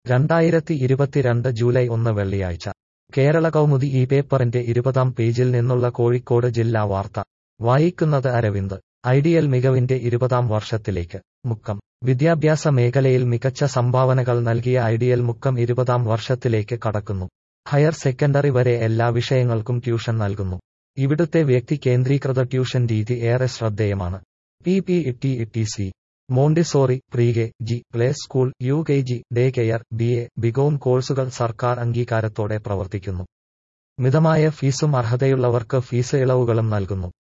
രണ്ടായിരത്തി ഇരുപത്തിരണ്ട് ജൂലൈ ഒന്ന് വെള്ളിയാഴ്ച കേരള കൗമുദി ഈ പേപ്പറിന്റെ ഇരുപതാം പേജിൽ നിന്നുള്ള കോഴിക്കോട് ജില്ലാ വാർത്ത വായിക്കുന്നത് അരവിന്ദ് ഐഡിയൽ മികവിന്റെ ഇരുപതാം വർഷത്തിലേക്ക് മുക്കം വിദ്യാഭ്യാസ മേഖലയിൽ മികച്ച സംഭാവനകൾ നൽകിയ ഐഡിയൽ മുക്കം ഇരുപതാം വർഷത്തിലേക്ക് കടക്കുന്നു ഹയർ സെക്കൻഡറി വരെ എല്ലാ വിഷയങ്ങൾക്കും ട്യൂഷൻ നൽകുന്നു ഇവിടുത്തെ വ്യക്തി കേന്ദ്രീകൃത ട്യൂഷൻ രീതി ഏറെ ശ്രദ്ധേയമാണ് P P T T C Montessori pre K G play school U K G day care B A B Com കോഴ്സുകൾ സർക്കാർ അംഗീകാരത്തോടെ പ്രവർത്തിക്കുന്നു മിതമായ ഫീസും അർഹതയുള്ളവർക്ക് ഫീസ് ഇളവുകളും നൽകുന്നു